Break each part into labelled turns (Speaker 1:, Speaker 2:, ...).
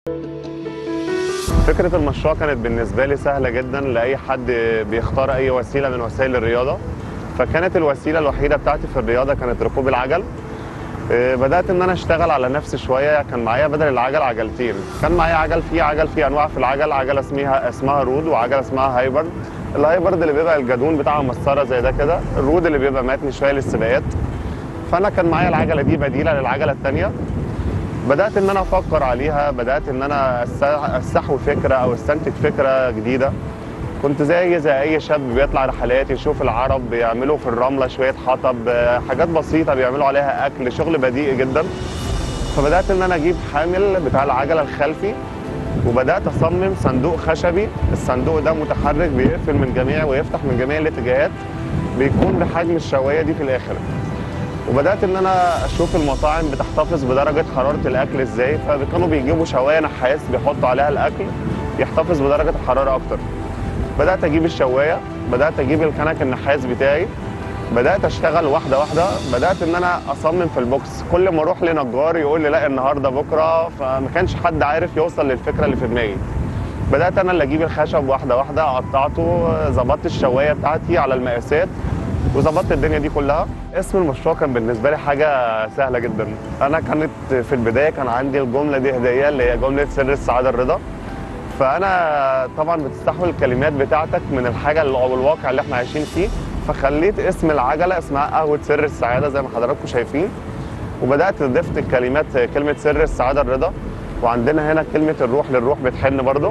Speaker 1: فكرة المشروع كانت بالنسبة لي سهلة جدا لأي حد بيختار أي وسيلة من وسائل الرياضة فكانت الوسيلة الوحيدة بتاعتي في الرياضة كانت ركوب العجل آه، بدأت إن أنا أشتغل على نفسي شوية كان معايا بدل العجل عجلتين كان معايا عجل فيه عجل فيه أنواع في العجل عجلة اسمها اسمها رود وعجلة اسمها هايبرد الهايبرد اللي بيبقى الجدون بتاعها مسطرة زي ده كده الرود اللي بيبقى ماتني شوية للسباقات فأنا كان معايا العجلة دي بديلة للعجلة التانية بدات ان انا افكر عليها بدات ان انا أست- استحوي فكره او استنتج فكره جديده كنت زي زي اي شاب بيطلع رحلات يشوف العرب بيعملوا في الرمله شويه حطب آه، حاجات بسيطه بيعملوا عليها اكل شغل بديء جدا فبدات ان انا اجيب حامل بتاع العجله الخلفي وبدات اصمم صندوق خشبي الصندوق ده متحرك بيقفل من جميع ويفتح من جميع الاتجاهات بيكون بحجم الشوايه دي في الاخر وبدات ان انا اشوف المطاعم بتحتفظ بدرجه حراره الاكل ازاي فكانوا بيجيبوا شوايه نحاس بيحطوا عليها الاكل يحتفظ بدرجه الحراره اكتر بدات اجيب الشوايه بدات اجيب الكنك النحاس بتاعي بدات اشتغل واحده واحده بدات ان انا اصمم في البوكس كل ما اروح لنجار يقول لي لا النهارده بكره فما كانش حد عارف يوصل للفكره اللي في دماغي بدات انا اللي اجيب الخشب واحده واحده قطعته ظبطت الشوايه بتاعتي على المقاسات وظبطت الدنيا دي كلها اسم المشروع كان بالنسبه لي حاجه سهله جدا انا كانت في البدايه كان عندي الجمله دي هديه اللي هي جمله سر السعاده الرضا فانا طبعا بتستحوي الكلمات بتاعتك من الحاجه اللي- او الواقع اللي احنا عايشين فيه فخليت اسم العجله اسمها قهوه سر السعاده زي ما حضراتكم شايفين وبدات ضفت الكلمات كلمه سر السعاده الرضا وعندنا هنا كلمه الروح للروح بتحن برضه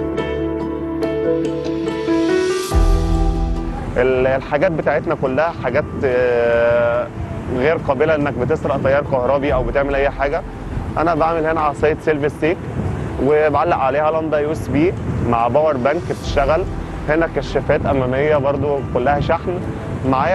Speaker 1: ال- الحاجات بتاعتنا كلها حاجات آه، غير قابله انك بتسرق تيار كهربي او بتعمل اي حاجه انا بعمل هنا عصايه سيلف ستيك وبعلق عليها لمبه يو اس بي مع باور بانك بتشتغل هنا كشافات اماميه برضو كلها شحن معايا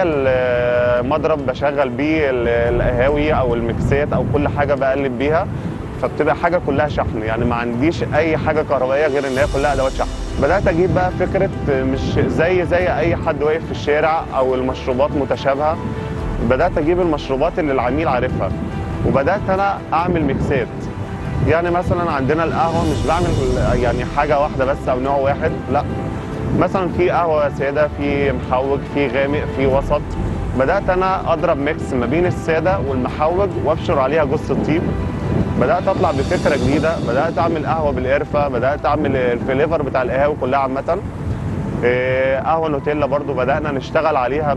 Speaker 1: المضرب بشغل بيه ال- القهاوي او الميكسات او كل حاجه بقلب بيها فبتبقى حاجه كلها شحن يعني ما عنديش اي حاجه كهربائيه غير ان هي كلها ادوات شحن بدات اجيب بقى فكره مش زي زي اي حد واقف في الشارع او المشروبات متشابهه بدات اجيب المشروبات اللي العميل عارفها وبدات انا اعمل ميكسات يعني مثلا عندنا القهوه مش بعمل يعني حاجه واحده بس او نوع واحد لا مثلا في قهوه ساده في محوج في غامق في وسط بدات انا اضرب ميكس ما بين الساده والمحوج وابشر عليها جوز الطيب بدات اطلع بفكره جديده بدات اعمل قهوه بالقرفه بدات اعمل الفليفر بتاع القهاوي كلها عامه إيه، قهوه نوتيلا برضو بدانا نشتغل عليها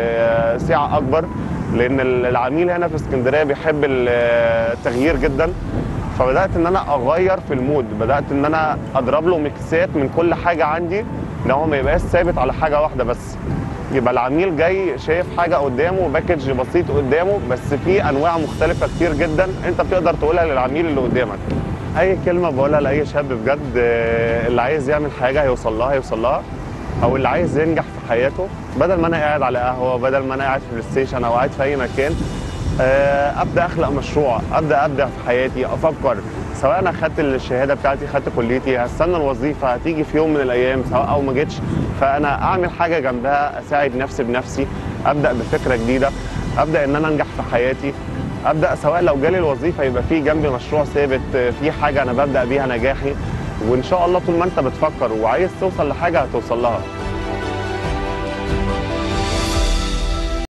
Speaker 1: بسعه اكبر لان العميل هنا في اسكندريه بيحب التغيير جدا فبدات ان انا اغير في المود بدات ان انا اضرب له ميكسات من كل حاجه عندي ان هو ما يبقاش ثابت على حاجه واحده بس يبقى العميل جاي شايف حاجه قدامه باكج بسيط قدامه بس في انواع مختلفه كتير جدا انت بتقدر تقولها للعميل اللي قدامك اي كلمه بقولها لاي شاب بجد آه، اللي عايز يعمل حاجه هيوصل لها هيوصل لها او اللي عايز ينجح في حياته بدل ما انا قاعد على قهوه بدل ما انا قاعد في بلاي ستيشن او قاعد في اي مكان آه، ابدا اخلق مشروع ابدا ابدع في حياتي افكر سواء انا خدت الشهاده بتاعتي خدت كليتي هستنى الوظيفه هتيجي في يوم من الايام سواء او ما جتش فانا اعمل حاجه جنبها اساعد نفسي بنفسي ابدا بفكره جديده ابدا ان انا انجح في حياتي ابدا سواء لو جالي الوظيفه يبقى في جنبي مشروع ثابت آه، في حاجه انا ببدا بيها نجاحي وان شاء الله طول ما انت بتفكر وعايز توصل لحاجه هتوصل لها